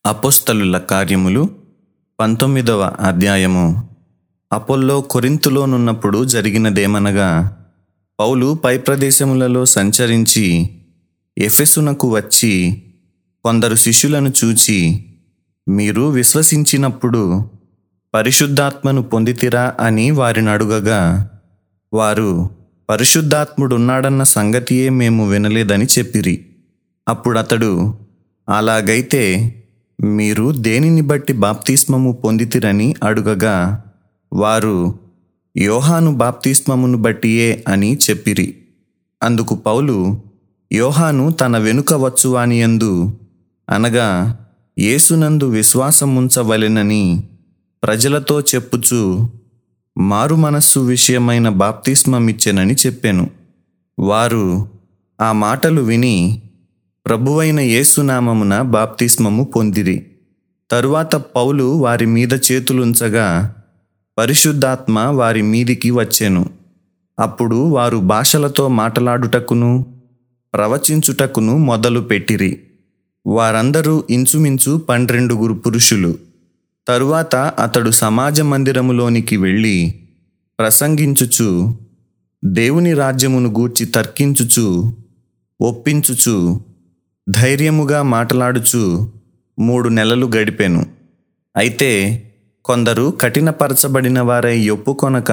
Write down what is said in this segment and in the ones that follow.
అపోస్తలుల కార్యములు పంతొమ్మిదవ అధ్యాయము అపోల్లో కొరింతులోనున్నప్పుడు జరిగినదేమనగా పౌలు పై ప్రదేశములలో సంచరించి ఎఫెసునకు వచ్చి కొందరు శిష్యులను చూచి మీరు విశ్వసించినప్పుడు పరిశుద్ధాత్మను పొందితిరా అని వారిని అడుగగా వారు పరిశుద్ధాత్ముడున్నాడన్న సంగతియే మేము వినలేదని చెప్పిరి అప్పుడతడు అలాగైతే మీరు దేనిని బట్టి బాప్తిస్మము పొందితిరని అడుగగా వారు యోహాను బాప్తిస్మమును బట్టియే అని చెప్పిరి అందుకు పౌలు యోహాను తన వెనుక వచ్చువానియందు అనగా యేసునందు విశ్వాసం ఉంచవలెనని ప్రజలతో చెప్పుచు మారు మనస్సు విషయమైన బాప్తిస్మమిచ్చెనని చెప్పెను వారు ఆ మాటలు విని ప్రభువైన యేసునామమున బాప్తిస్మము పొందిరి తరువాత పౌలు వారి మీద చేతులుంచగా పరిశుద్ధాత్మ వారి మీదికి వచ్చెను అప్పుడు వారు భాషలతో మాటలాడుటకును ప్రవచించుటకును మొదలు పెట్టిరి వారందరూ ఇంచుమించు పన్నెండుగురు పురుషులు తరువాత అతడు సమాజ మందిరములోనికి వెళ్ళి ప్రసంగించుచు దేవుని రాజ్యమును గూర్చి తర్కించుచు ఒప్పించుచు ధైర్యముగా మాట్లాడుచు మూడు నెలలు గడిపెను అయితే కొందరు కఠినపరచబడిన వారై ఒప్పుకొనక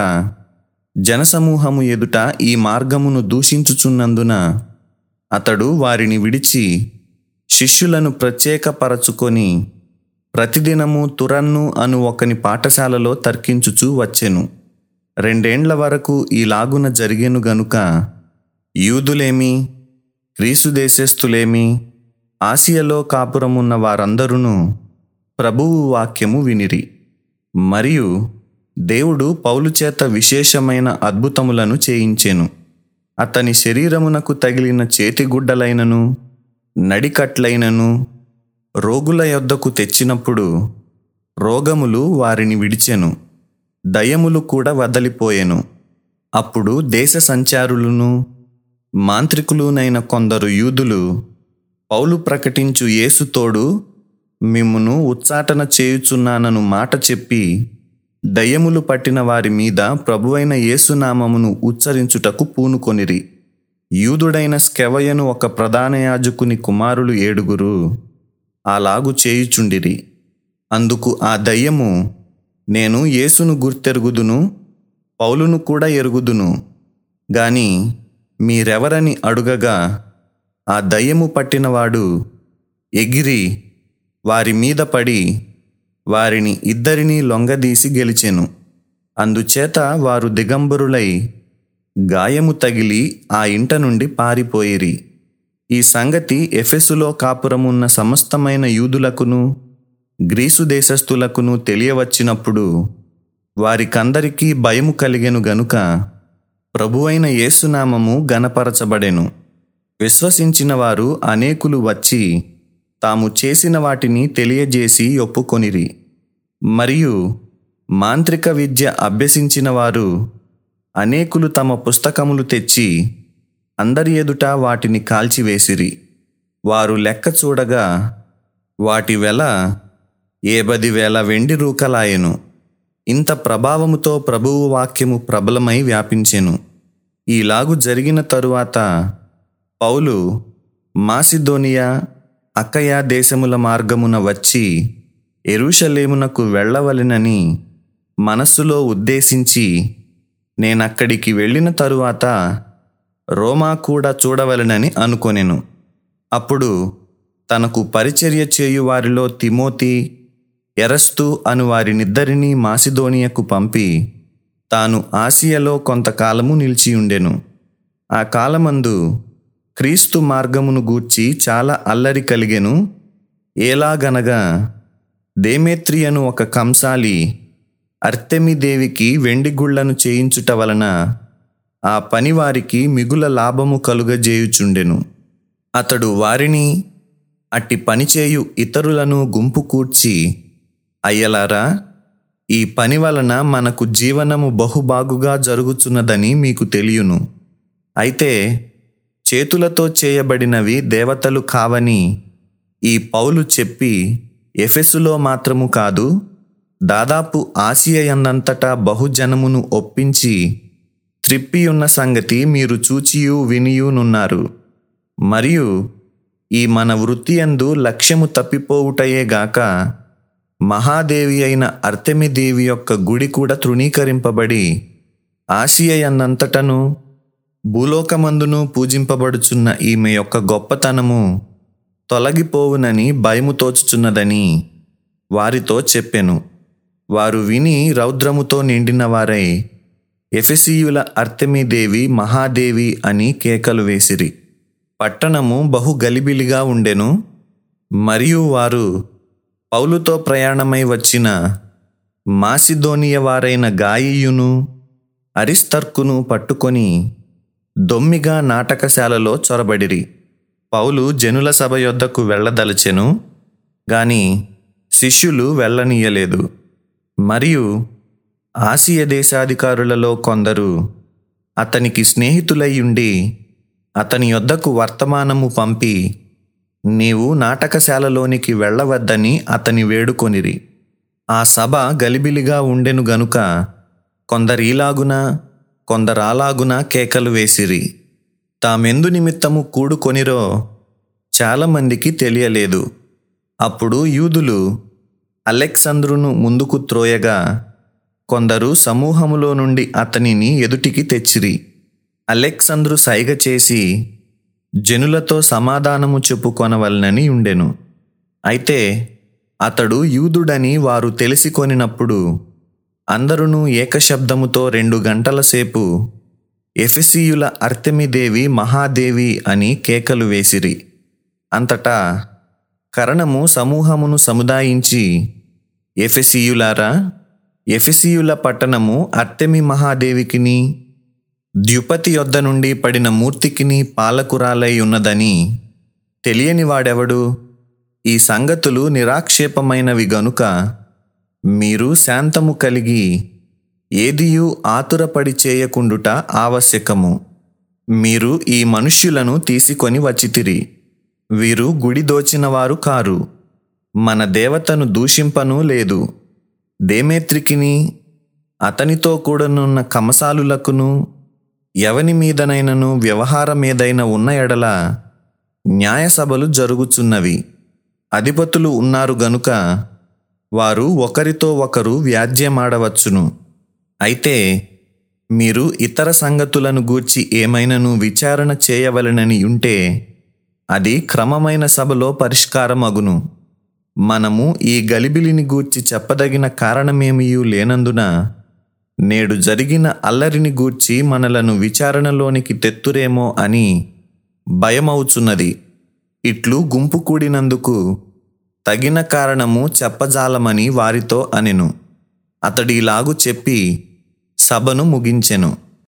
జనసమూహము ఎదుట ఈ మార్గమును దూషించుచున్నందున అతడు వారిని విడిచి శిష్యులను ప్రత్యేకపరచుకొని ప్రతిదినము తురన్ను అను ఒకని పాఠశాలలో తర్కించుచూ వచ్చెను రెండేండ్ల వరకు ఈలాగున జరిగెను గనుక యూదులేమి గ్రీసు దేశస్థులేమి ఆసియలో కాపురమున్న వారందరూ ప్రభువు వాక్యము వినిరి మరియు దేవుడు పౌలు చేత విశేషమైన అద్భుతములను చేయించెను అతని శరీరమునకు తగిలిన చేతిగుడ్డలైనను నడికట్లైనను రోగుల యొద్దకు తెచ్చినప్పుడు రోగములు వారిని విడిచెను దయములు కూడా వదలిపోయెను అప్పుడు దేశ సంచారులను మాంత్రికులునైన కొందరు యూదులు పౌలు ప్రకటించు యేసుతోడు మిమ్మును ఉచ్చాటన చేయుచున్నానను మాట చెప్పి దయ్యములు పట్టిన వారి మీద ప్రభువైన యేసునామమును ఉచ్చరించుటకు పూనుకొనిరి యూదుడైన స్కెవయను ఒక ప్రధాన యాజకుని కుమారులు ఏడుగురు అలాగు చేయుచుండిరి అందుకు ఆ దయ్యము నేను యేసును గుర్తెరుగుదును పౌలును కూడా ఎరుగుదును గాని మీరెవరని అడుగగా ఆ దయ్యము పట్టినవాడు ఎగిరి వారి మీద పడి వారిని ఇద్దరినీ లొంగదీసి గెలిచెను అందుచేత వారు దిగంబరులై గాయము తగిలి ఆ ఇంట నుండి పారిపోయిరి ఈ సంగతి ఎఫెసులో కాపురమున్న సమస్తమైన యూదులకును గ్రీసు దేశస్థులకును తెలియవచ్చినప్పుడు వారికందరికీ భయము కలిగెను గనుక ప్రభువైన యేసునామము గనపరచబడెను విశ్వసించిన వారు అనేకులు వచ్చి తాము చేసిన వాటిని తెలియజేసి ఒప్పుకొనిరి మరియు మాంత్రిక విద్య అభ్యసించిన వారు అనేకులు తమ పుస్తకములు తెచ్చి అందరి ఎదుట వాటిని కాల్చివేసిరి వారు లెక్క చూడగా వాటి వెల ఏబది వేల వెండి రూకలాయెను ఇంత ప్రభావముతో ప్రభువు వాక్యము ప్రబలమై వ్యాపించెను ఈలాగు జరిగిన తరువాత పౌలు మాసిదోనియా అక్కయ దేశముల మార్గమున వచ్చి ఎరుషలేమునకు వెళ్ళవలెనని మనస్సులో ఉద్దేశించి నేనక్కడికి వెళ్ళిన తరువాత రోమా కూడా చూడవలెనని అనుకొనెను అప్పుడు తనకు పరిచర్య చేయు వారిలో తిమోతి ఎరస్తు అను వారినిద్దరినీ మాసిదోనియకు పంపి తాను ఆసియలో కొంతకాలము నిలిచియుండెను ఆ కాలమందు క్రీస్తు మార్గమును గూర్చి చాలా అల్లరి కలిగెను ఏలాగనగా దేమేత్రియను ఒక కంసాలి అర్తెమిదేవికి వెండి గుళ్లను చేయించుట వలన ఆ పనివారికి మిగుల లాభము కలుగజేయుచుండెను అతడు వారిని అట్టి పనిచేయు ఇతరులను గుంపు కూర్చి అయ్యలారా ఈ పని వలన మనకు జీవనము బహుబాగుగా జరుగుచున్నదని మీకు తెలియను అయితే చేతులతో చేయబడినవి దేవతలు కావని ఈ పౌలు చెప్పి ఎఫెసులో మాత్రము కాదు దాదాపు ఆసియయందంతటా బహుజనమును ఒప్పించి త్రిప్పియున్న సంగతి మీరు చూచియు వినియునున్నారు మరియు ఈ మన వృత్తి అందు లక్ష్యము తప్పిపోవుటయే గాక మహాదేవి అయిన అర్తెమిదేవి యొక్క గుడి కూడా తృణీకరింపబడి ఆసియయందంతటను భూలోకమందును పూజింపబడుచున్న ఈమె యొక్క గొప్పతనము తొలగిపోవునని భయము తోచుచున్నదని వారితో చెప్పెను వారు విని రౌద్రముతో నిండిన వారై ఎఫెసీయుల అర్తెమీదేవి మహాదేవి అని కేకలు వేసిరి పట్టణము బహు గలిబిలిగా ఉండెను మరియు వారు పౌలుతో ప్రయాణమై వచ్చిన మాసిదోనియ వారైన గాయియును అరిస్తర్కును పట్టుకొని దొమ్మిగా నాటకశాలలో చొరబడిరి పౌలు జనుల సభ యొద్దకు వెళ్ళదలచెను గాని శిష్యులు వెళ్ళనీయలేదు మరియు ఆసియ దేశాధికారులలో కొందరు అతనికి స్నేహితులై ఉండి అతని యొద్దకు వర్తమానము పంపి నీవు నాటకశాలలోనికి వెళ్ళవద్దని అతని వేడుకొనిరి ఆ సభ గలిబిలిగా ఉండెను గనుక కొందరీలాగున కొందరాలాగున కేకలు వేసిరి తామెందు నిమిత్తము కూడుకొనిరో చాలామందికి తెలియలేదు అప్పుడు యూదులు అలెక్సంద్రును ముందుకు త్రోయగా కొందరు సమూహములో నుండి అతనిని ఎదుటికి తెచ్చిరి అలెక్సంద్రు సైగ చేసి జనులతో సమాధానము చెప్పుకొనవలనని ఉండెను అయితే అతడు యూదుడని వారు తెలిసికొనినప్పుడు అందరును ఏకశబ్దముతో రెండు గంటల సేపు ఎఫెసీయుల అర్తెమిదేవి మహాదేవి అని కేకలు వేసిరి అంతటా కరణము సమూహమును సముదాయించి ఎఫెసీయులారా ఎఫెసీయుల పట్టణము అర్తెమి మహాదేవికిని ద్యుపతి యొద్ద నుండి పడిన మూర్తికిని పాలకురాలై ఉన్నదని తెలియని వాడెవడు ఈ సంగతులు నిరాక్షేపమైనవి గనుక మీరు శాంతము కలిగి ఏదియు ఆతురపడి చేయకుండుట ఆవశ్యకము మీరు ఈ మనుష్యులను తీసుకొని వచ్చితిరి వీరు గుడి దోచినవారు కారు మన దేవతను దూషింపను లేదు దేమేత్రికిని అతనితో కూడనున్న కమసాలులకును ఎవని మీదనైనను వ్యవహారమేదైన ఉన్న ఎడల న్యాయసభలు జరుగుచున్నవి అధిపతులు ఉన్నారు గనుక వారు ఒకరితో ఒకరు వ్యాజ్యమాడవచ్చును అయితే మీరు ఇతర సంగతులను గూర్చి ఏమైనను విచారణ చేయవలనని ఉంటే అది క్రమమైన సభలో పరిష్కారమగును మనము ఈ గలిబిలిని గూర్చి చెప్పదగిన కారణమేమియూ లేనందున నేడు జరిగిన అల్లరిని గూర్చి మనలను విచారణలోనికి తెత్తురేమో అని భయమవుచున్నది ఇట్లు గుంపు కూడినందుకు తగిన కారణము చెప్పజాలమని వారితో అనెను అతడిలాగు చెప్పి సభను ముగించెను